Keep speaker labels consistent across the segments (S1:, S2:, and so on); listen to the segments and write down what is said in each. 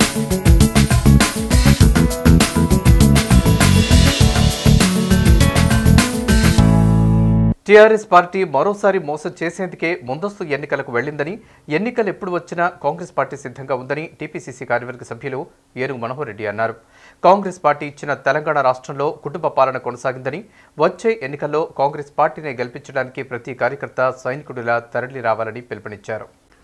S1: TRS party మరోసారి మోసం చేసేందుకే ముందస్తు ఎన్నికలకు వెళ్లిందని ఎన్నికలు ఎప్పుడు వచ్చినా కాంగ్రెస్ పార్టీ సిద్ధంగా ఉందని టీపీసీసీ కార్యవర్గ సభ్యులు ఏనుగు మనోహర్ రెడ్డి అన్నారు కాంగ్రెస్ పార్టీ ఇచ్చిన తెలంగాణ రాష్ట్రంలో కుటుంబ పాలన కొనసాగిందని వచ్చే ఎన్నికల్లో కాంగ్రెస్ పార్టీని గెలిపించడానికి ప్రతి కార్యకర్త సైనికుడిలా తరలి రావాలని పిలుపునిచ్చారు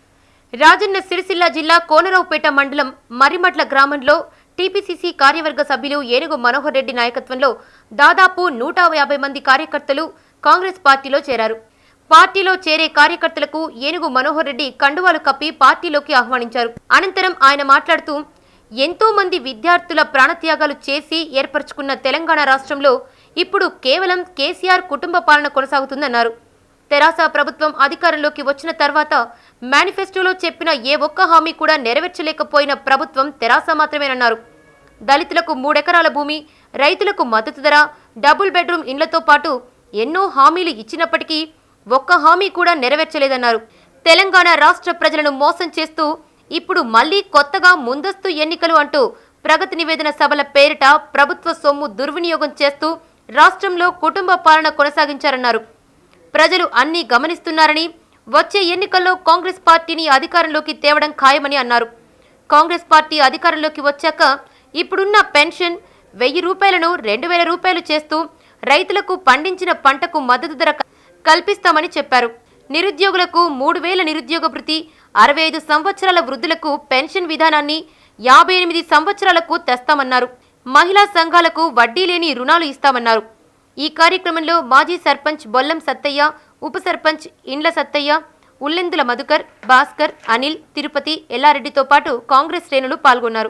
S2: రాజన్న సిరిసిల్ల జిల్లా కోనరావుపేట మండలం మర్రిమట్ల గ్రామంలో టీపీసీసీ కార్యవర్గ సభ్యులు ఏనుగు మనోహర్ రెడ్డి నాయకత్వంలో దాదాపు నూట యాభై మంది కార్యకర్తలు కాంగ్రెస్ పార్టీలో చేరారు పార్టీలో చేరే కార్యకర్తలకు ఏనుగు మనోహర్ రెడ్డి కండువాలు కప్పి పార్టీలోకి ఆహ్వానించారు అనంతరం ఆయన మాట్లాడుతూ ఎంతో మంది విద్యార్థుల ప్రాణత్యాగాలు చేసి ఏర్పరచుకున్న తెలంగాణ రాష్ట్రంలో ఇప్పుడు కేవలం కేసీఆర్ కుటుంబ పాలన కొనసాగుతుందన్నారు తెరాస ప్రభుత్వం అధికారంలోకి వచ్చిన తర్వాత మేనిఫెస్టోలో చెప్పిన ఏ ఒక్క హామీ కూడా నెరవేర్చలేకపోయిన ప్రభుత్వం తెరాస మాత్రమేనన్నారు దళితులకు మూడెకరాల భూమి రైతులకు మద్దతు ధర డబుల్ బెడ్రూమ్ ఇండ్లతో పాటు ఎన్నో హామీలు ఇచ్చినప్పటికీ ఒక్క హామీ కూడా నెరవేర్చలేదన్నారు తెలంగాణ రాష్ట్ర ప్రజలను మోసం చేస్తూ ఇప్పుడు మళ్లీ కొత్తగా ముందస్తు ఎన్నికలు అంటూ ప్రగతి నివేదన సభల పేరిట ప్రభుత్వ సొమ్ము దుర్వినియోగం చేస్తూ రాష్ట్రంలో కుటుంబ పాలన కొనసాగించారన్నారు ప్రజలు అన్నీ గమనిస్తున్నారని వచ్చే ఎన్నికల్లో కాంగ్రెస్ పార్టీని అధికారంలోకి తేవడం ఖాయమని అన్నారు కాంగ్రెస్ పార్టీ అధికారంలోకి వచ్చాక ఇప్పుడున్న పెన్షన్ వెయ్యి రూపాయలను రెండు వేల రూపాయలు చేస్తూ రైతులకు పండించిన పంటకు మద్దతు ధర క- కల్పిస్తామని చెప్పారు నిరుద్యోగులకు మూడు వేల నిరుద్యోగ భృతి అరవై ఐదు సంవత్సరాల వృద్ధులకు పెన్షన్ విధానాన్ని యాభై ఎనిమిది సంవత్సరాలకు తెస్తామన్నారు మహిళా సంఘాలకు వడ్డీ లేని రుణాలు ఇస్తామన్నారు ఈ కార్యక్రమంలో మాజీ సర్పంచ్ బొల్లం సత్తయ్య ఉప సర్పంచ్ ఇండ్ల సత్తయ్య ఉల్లెందుల మధుకర్ భాస్కర్ అనిల్ తిరుపతి ఎల్లారెడ్డితో పాటు కాంగ్రెస్ శ్రేణులు పాల్గొన్నారు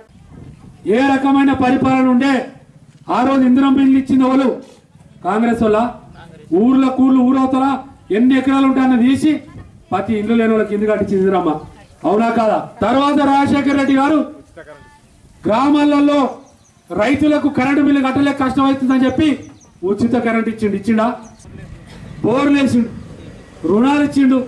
S3: ఏ రకమైన పరిపాలన ఉండే ఆ రోజు ఇందిరం బిల్లు ఇచ్చింది వాళ్ళు కాంగ్రెస్ వల్ల ఊర్ల కూర్లు ఊరవతల ఎన్ని ఎకరాలు ఉంటాయని తీసి ప్రతి ఇల్లు లేని వాళ్ళకి ఇందు కట్టించింది ఇందిరమ్మ అవునా కాదా తర్వాత రాజశేఖర రెడ్డి గారు గ్రామాలలో రైతులకు కరెంటు బిల్లు కట్టలేక కష్టమవుతుందని చెప్పి ఉచిత కరెంట్ ఇచ్చిండు ఇచ్చిండా బోర్లు వేసిండు రుణాలు ఇచ్చిండు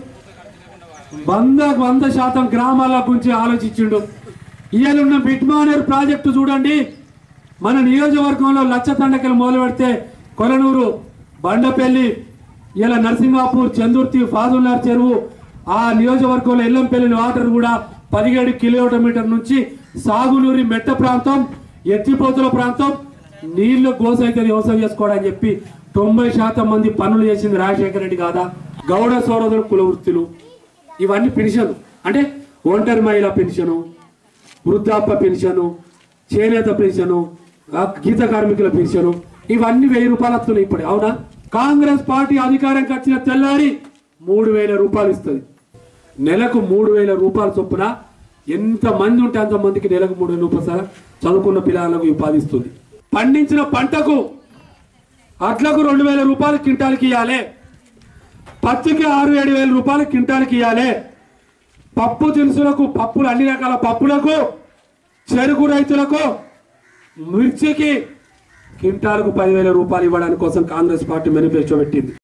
S3: వంద వంద శాతం గ్రామాల గురించి ఆలోచించిండు ఇవాళ బిట్మానేర్ ప్రాజెక్టు చూడండి మన నియోజకవర్గంలో లచ్చ తండకలు మొదలు పెడితే కొలనూరు బండపల్లి ఇలా నరసింగాపూర్ చందుర్తి ఫాదుల్లార్ చెరువు ఆ నియోజకవర్గంలో ఎల్లంపల్లి వాటర్ కూడా పదిహేడు కిలోమీటర్ నుంచి సాగునూరి మెట్ట ప్రాంతం ఎత్తిపోతుల ప్రాంతం నీళ్లు గోసైతే వ్యవసాయం చేసుకోవడం చెప్పి తొంభై శాతం మంది పనులు చేసింది రాజశేఖర రెడ్డి కాదా గౌడ సోదరులు కుల వృత్తులు ఇవన్నీ పెన్షన్ అంటే ఒంటరి మహిళ పెన్షను వృద్ధాప్య పెన్షను చేనేత పెన్షను ఆ గీత కార్మికుల పెన్షను ఇవన్నీ వెయ్యి రూపాయలు వస్తున్నాయి ఇప్పుడు అవునా కాంగ్రెస్ పార్టీ అధికారంకి వచ్చిన తెల్లారి మూడు వేల రూపాయలు ఇస్తుంది నెలకు మూడు వేల రూపాయల చొప్పున ఎంత మంది ఉంటే అంత మందికి నెలకు మూడు వేల రూపాయలు సార్ చదువుకున్న పిల్లలకు ఉపాధి ఇస్తుంది పండించిన పంటకు అట్లకు రెండు వేల రూపాయలు క్వింటాల్కి ఇవ్వాలి పత్తికి ఆరు ఏడు వేల రూపాయలు క్వింటాల్కి ఇవ్వాలి పప్పు దినుసులకు పప్పులు అన్ని రకాల పప్పులకు చెరుకు రైతులకు మిర్చికి క్వింటాలకు పదివేల రూపాయలు ఇవ్వడానికి కోసం కాంగ్రెస్ పార్టీ మేనిఫెస్టో పెట్టింది